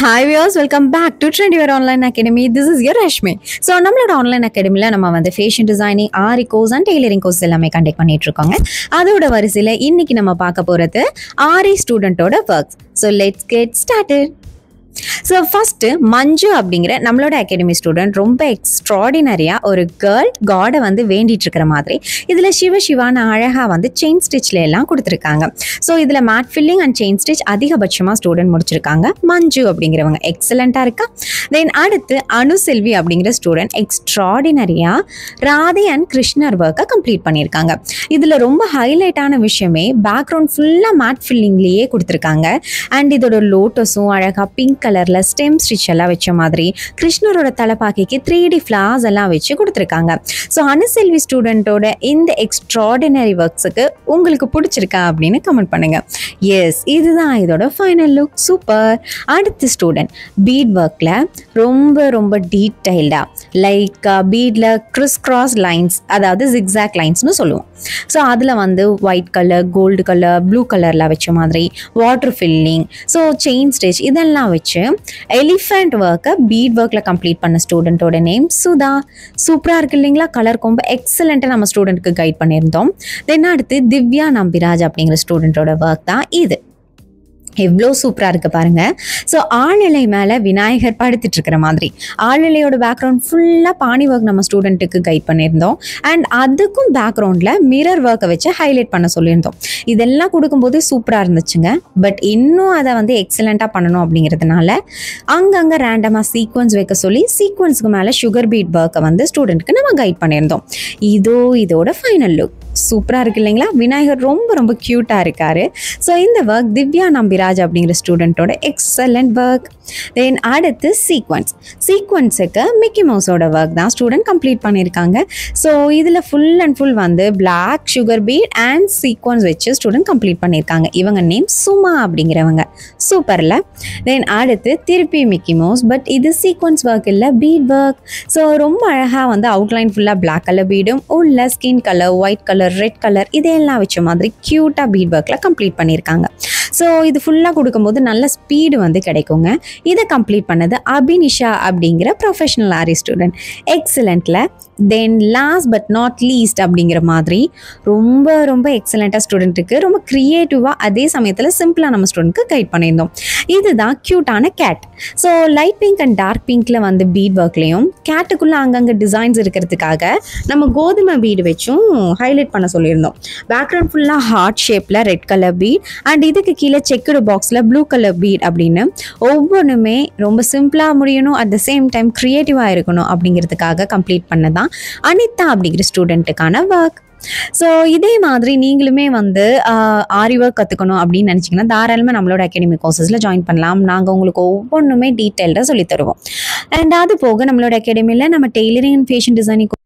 hi viewers welcome back to trend your online academy this is your Rashmi so நம்மளோட online அகாடமியில் நம்ம வந்து fashion designing Aari course and tailoring course எல்லாமே conduct பண்ணிட்டு இருக்கோங்க அதோட வரிசையில் இன்னைக்கு நம்ம பார்க்க போகிறது ஆரி ஸ்டூடெண்ட்டோட works so let's get started so first Manju அப்படிங்கிற நம்மளோட அகாடமி ஸ்டூடெண்ட் ரொம்ப எக்ஸ்ட்ராடினரியாக ஒரு கேர்ள் காடை வந்து வேண்டிட்டு இருக்கிற மாதிரி இதில் சிவ சிவான அழகாக வந்து செயின் ஸ்டிச்சில் எல்லாம் கொடுத்துருக்காங்க ஸோ இதில் mat filling and chain stitch அதிகபட்சமாக ஸ்டூடெண்ட் முடிச்சிருக்காங்க மஞ்சு அப்படிங்கிறவங்க எக்ஸலண்ட்டாக இருக்கா தென் அடுத்து அனுசெல்வி அப்படிங்கிற ஸ்டூடெண்ட் எக்ஸ்ட்ராடினரியாக ராதே அண்ட் கிருஷ்ணர் ஒர்க்கை கம்ப்ளீட் பண்ணியிருக்காங்க இதில் ரொம்ப ஹைலைட்டான விஷயமே பேக்ரவுண்ட் ஃபுல்லாக மேட் ஃபில்லிங்லேயே கொடுத்துருக்காங்க அண்ட் இதோட லோட்டஸும் அழகாக பிங்க் கலரில் ஸ்டெம் ஸ்டிச் எல்லாம் வச்ச மாதிரி கிருஷ்ணரோட தலைப்பாக்கைக்கு த்ரீ டி ஃப்ளார்ஸ் எல்லாம் வச்சு கொடுத்துருக்காங்க ஸோ அனுசெல்வி ஸ்டூடெண்ட்டோட இந்த எக்ஸ்ட்ராடினரி ஒர்க்ஸுக்கு உங்களுக்கு பிடிச்சிருக்கா அப்படின்னு கமெண்ட் பண்ணுங்க எஸ் இதுதான் இதோட ஃபைனல் லுக் சூப்பர் அடுத்த ஸ்டூடெண்ட் பீட் ஒர்க்கில் ரொம்ப ரொம்ப டீட்டெயில்டாக லைக் பீடில் கிறிஸ் கிராஸ் லைன்ஸ் அதாவது ஜிக்ஸாக் லைன்ஸ்னு சொல்லுவோம் ஸோ அதில் வந்து white colour gold colour blue கலரில் வச்ச மாதிரி water filling so chain stitch இதெல்லாம் வச்சு எலிஃபண்ட் ஒர்க்கை பீட் ஒர்க்கில் கம்ப்ளீட் பண்ண ஸ்டூடெண்ட்டோட நேம் சுதா சூப்பராக இருக்கு இல்லைங்களா கலர் ரொம்ப எக்ஸலண்ட்டாக நம்ம ஸ்டூடெண்ட்டுக்கு கைட் பண்ணியிருந்தோம் தென் அடுத்து திவ்யா நம்பிராஜ் அப்படிங்கிற ஸ்டூடெண்ட்டோட ஒர்க் தான் இது எவ்வளோ சூப்பராக இருக்குது பாருங்கள் ஸோ ஆழ்நிலை மேலே விநாயகர் படுத்துட்டு இருக்கிற மாதிரி ஆழ்நிலையோட பேக்ரவுண்ட் ஃபுல்லாக பாணி ஒர்க் நம்ம ஸ்டூடெண்ட்டுக்கு கைட் பண்ணியிருந்தோம் அண்ட் அதுக்கும் பேக்ரவுண்டில் மிரர் ஒர்க்கை வச்சு ஹைலைட் பண்ண சொல்லியிருந்தோம் இதெல்லாம் கொடுக்கும்போது சூப்பராக இருந்துச்சுங்க பட் இன்னும் அதை வந்து எக்ஸலண்ட்டாக பண்ணணும் அப்படிங்கிறதுனால அங்கங்கே ரேண்டமாக சீக்வன்ஸ் வைக்க சொல்லி சீக்வன்ஸுக்கு மேலே சுகர் பீட் ஒர்க்கை வந்து ஸ்டூடெண்ட்டுக்கு நம்ம கைட் பண்ணியிருந்தோம் இதோ இதோட ஃபைனல் லுக் சூப்பராக இருக்கு இல்லைங்களா விநாயகர் ரொம்ப ரொம்ப க்யூட்டாக இருக்காரு ஸோ இந்த ஒர்க் திவ்யா நம்பிராஜ் அப்படிங்கிற ஸ்டூடெண்ட்டோட எக்ஸலண்ட் ஒர்க் தென் அடுத்து சீக்வன்ஸ் சீக்வன்ஸுக்கு மிக்கி மவுஸோட ஒர்க் தான் ஸ்டூடெண்ட் கம்ப்ளீட் பண்ணியிருக்காங்க ஸோ இதில் ஃபுல் அண்ட் ஃபுல் வந்து black sugar bead and sequence வச்சு ஸ்டூடெண்ட் கம்ப்ளீட் பண்ணியிருக்காங்க இவங்க நேம் சுமா அப்படிங்கிறவங்க சூப்பரில் தென் அடுத்து திருப்பி மிக்கி மவுஸ் பட் இது சீக்வன்ஸ் ஒர்க் இல்லை பீட் ஒர்க் ஸோ ரொம்ப அழகாக வந்து அவுட்லைன் ஃபுல்லாக பிளாக் கலர் பீடும் உள்ள skin colour white colour red colour இதெல்லாம் வச்ச மாதிரி க்யூட்டாக பீட் ஒர்க்கில் கம்ப்ளீட் பண்ணியிருக்காங்க ஸோ இது ஃபுல்லாக கொடுக்கும்போது நல்ல ஸ்பீடு வந்து கிடைக்குங்க இதை கம்ப்ளீட் பண்ணது அபினிஷா அப்படிங்கிற ப்ரொஃபஷனல் ஆரி ஸ்டூடெண்ட் எக்ஸலண்ட்டில் then last but not least அப்படிங்கிற மாதிரி ரொம்ப ரொம்ப எக்ஸலண்ட்டாக ஸ்டூடெண்ட்டுக்கு ரொம்ப க்ரியேட்டிவாக அதே சமயத்தில் சிம்பிளாக நம்ம ஸ்டூடெண்ட்க்கு கைட் பண்ணியிருந்தோம் இதுதான் க்யூட்டான cat so light pink and dark பிங்க்கில் வந்து பீட் ஒர்க்லேயும் கேட்டுக்குள்ளே அங்கங்கே டிசைன்ஸ் இருக்கிறதுக்காக நம்ம கோதுமை பீடு வச்சும் ஹைலைட் பண்ண சொல்லியிருந்தோம் பேக்ரவுண்ட் ஃபுல்லாக ஹார்ட் ஷேப்பில் ரெட் கலர் பீட் அண்ட் இதுக்கு கீழே செக்குடு பாக்ஸில் ப்ளூ கலர் பீட் அப்படின்னு ஒவ்வொன்றுமே ரொம்ப சிம்பிளாக முடியணும் அட் த சேம் டைம் க்ரியேட்டிவாக இருக்கணும் அப்படிங்கிறதுக்காக கம்ப்ளீட் பண்ணதான் அனிதா அப்படிங்கிற ஸ்டூடெண்ட்டுக்கான ஒர்க் ஸோ இதே மாதிரி நீங்களுமே வந்து ஆரி ஒர்க் கற்றுக்கணும் அப்படின்னு நினச்சிங்கன்னா தாராளமாக நம்மளோட அகாடமி கோர்சஸில் ஜாயின் பண்ணலாம் நாங்கள் உங்களுக்கு ஒவ்வொன்றுமே டீட்டெயில்டாக சொல்லித் தருவோம் அண்ட் அது போக நம்மளோட அகாடமியில் நம்ம டெய்லரிங் அண்ட் ஃபேஷன் டிசைனிங்